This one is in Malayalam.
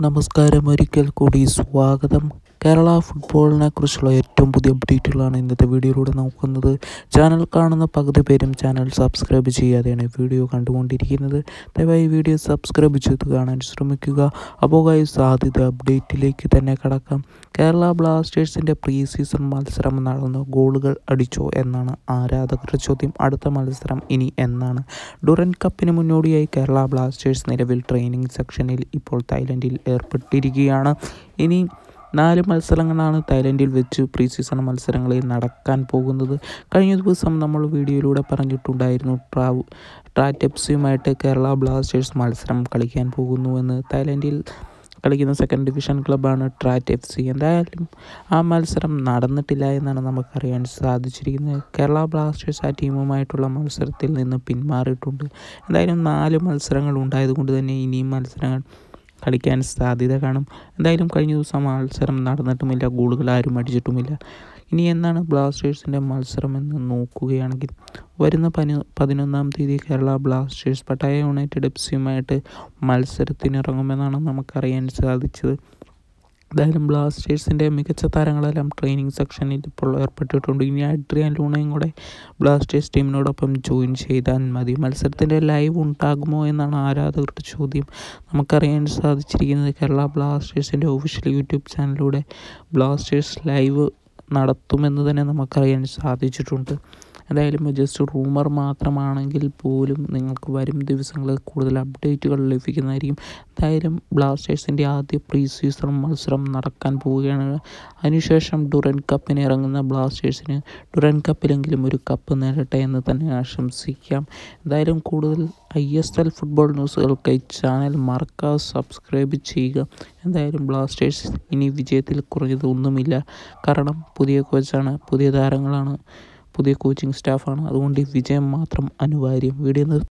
നമസ്കാരം ഒരിക്കൽ കൂടി സ്വാഗതം കേരള ഫുട്ബോളിനെ കുറിച്ചുള്ള ഏറ്റവും പുതിയ അപ്ഡേറ്റുകളാണ് ഇന്നത്തെ വീഡിയോയിലൂടെ നോക്കുന്നത് ചാനൽ കാണുന്ന പകുതി പേരും ചാനൽ സബ്സ്ക്രൈബ് ചെയ്യാതെയാണ് വീഡിയോ കണ്ടുകൊണ്ടിരിക്കുന്നത് ദയവായി വീഡിയോ സബ്സ്ക്രൈബ് ചെയ്ത് കാണാൻ ശ്രമിക്കുക അപ്പോൾ ഗൈസ് ആദ്യത്തെ അപ്ഡേറ്റിലേക്ക് തന്നെ കടക്കാം കേരള ബ്ലാസ്റ്റേഴ്സിൻ്റെ പ്രീ സീസൺ മത്സരം നടന്നു ഗോളുകൾ അടിച്ചോ എന്നാണ് ആരാധകരുടെ ചോദ്യം അടുത്ത മത്സരം ഇനി എന്നാണ് ഡുറൻ കപ്പിന് മുന്നോടിയായി കേരള ബ്ലാസ്റ്റേഴ്സ് നിലവിൽ ട്രെയിനിങ് സെക്ഷനിൽ ഇപ്പോൾ തായ്ലൻഡിൽ ഏർപ്പെട്ടിരിക്കുകയാണ് ഇനി നാല് മത്സരങ്ങളാണ് തായ്ലൻഡിൽ വെച്ച് പ്രീ സീസൺ മത്സരങ്ങളിൽ നടക്കാൻ പോകുന്നത് കഴിഞ്ഞ ദിവസം നമ്മൾ വീഡിയോയിലൂടെ പറഞ്ഞിട്ടുണ്ടായിരുന്നു ട്രാവ് ട്രാറ്റ് എഫ്സിയുമായിട്ട് കേരള ബ്ലാസ്റ്റേഴ്സ് മത്സരം കളിക്കാൻ പോകുന്നുവെന്ന് തായ്ലൻഡിൽ കളിക്കുന്ന സെക്കൻഡ് ഡിവിഷൻ ക്ലബ്ബാണ് ട്രാറ്റ് എഫ് സി എന്തായാലും ആ മത്സരം നടന്നിട്ടില്ല എന്നാണ് നമുക്കറിയാൻ സാധിച്ചിരിക്കുന്നത് കേരള ബ്ലാസ്റ്റേഴ്സ് ആ ടീമുമായിട്ടുള്ള മത്സരത്തിൽ നിന്ന് പിന്മാറിയിട്ടുണ്ട് എന്തായാലും നാല് മത്സരങ്ങൾ ഉണ്ടായതുകൊണ്ട് തന്നെ ഇനിയും മത്സരങ്ങൾ കളിക്കാൻ സാധ്യത കാണും എന്തായാലും കഴിഞ്ഞ ദിവസം മത്സരം നടന്നിട്ടുമില്ല ഗോളുകൾ ആരും അടിച്ചിട്ടുമില്ല ഇനി എന്നാണ് ബ്ലാസ്റ്റേഴ്സിൻ്റെ മത്സരം എന്ന് നോക്കുകയാണെങ്കിൽ വരുന്ന പനി പതിനൊന്നാം തീയതി Kerala Blasters Pattaya United F സിയുമായിട്ട് മത്സരത്തിനിറങ്ങുമെന്നാണ് നമുക്കറിയാൻ സാധിച്ചത് എന്തായാലും ബ്ലാസ്റ്റേഴ്സിൻ്റെ മികച്ച താരങ്ങളെല്ലാം ട്രെയിനിങ് സെക്ഷനിൽ ഇപ്പോൾ ഏർപ്പെട്ടിട്ടുണ്ട് ഇനി അഡ്രിയാൻ ലൂണയും കൂടെ ബ്ലാസ്റ്റേഴ്സ് ടീമിനോടൊപ്പം ജോയിൻ ചെയ്താൽ മതി മത്സരത്തിൻ്റെ ലൈവ് ഉണ്ടാകുമോ എന്നാണ് ആരാധകരുടെ ചോദ്യം നമുക്കറിയാൻ സാധിച്ചിരിക്കുന്നത് കേരള ബ്ലാസ്റ്റേഴ്സിൻ്റെ ഒഫീഷ്യൽ യൂട്യൂബ് ചാനലിലൂടെ ബ്ലാസ്റ്റേഴ്സ് ലൈവ് നടത്തുമെന്ന് തന്നെ നമുക്കറിയാൻ സാധിച്ചിട്ടുണ്ട് എന്തായാലും ജസ്റ്റ് റൂമർ മാത്രമാണെങ്കിൽ പോലും നിങ്ങൾക്ക് വരും ദിവസങ്ങളിൽ കൂടുതൽ അപ്ഡേറ്റുകൾ ലഭിക്കുന്നതായിരിക്കും എന്തായാലും ബ്ലാസ്റ്റേഴ്സിൻ്റെ ആദ്യ പ്രീ സീസൺ മത്സരം നടക്കാൻ പോവുകയാണ് അതിനുശേഷം ഡുറൻ കപ്പിന് ഇറങ്ങുന്ന ബ്ലാസ്റ്റേഴ്സിന് ഡുറൻ കപ്പിലെങ്കിലും ഒരു കപ്പ് നേടട്ടെ എന്ന് തന്നെ ആശംസിക്കാം എന്തായാലും കൂടുതൽ ഐ എസ് എൽ ഫുട്ബോൾ ന്യൂസുകൾക്കായി ചാനൽ മറക്കാതെ സബ്സ്ക്രൈബ് ചെയ്യുക എന്തായാലും ബ്ലാസ്റ്റേഴ്സ് ഇനി വിജയത്തിൽ കുറഞ്ഞത് ഒന്നുമില്ല കാരണം പുതിയ കോച്ചാണ് പുതിയ താരങ്ങളാണ് പുതിയ കോച്ചിങ് സ്റ്റാഫാണ് അതുകൊണ്ട് ഈ വിജയം മാത്രം അനിവാര്യം വീഡിയോ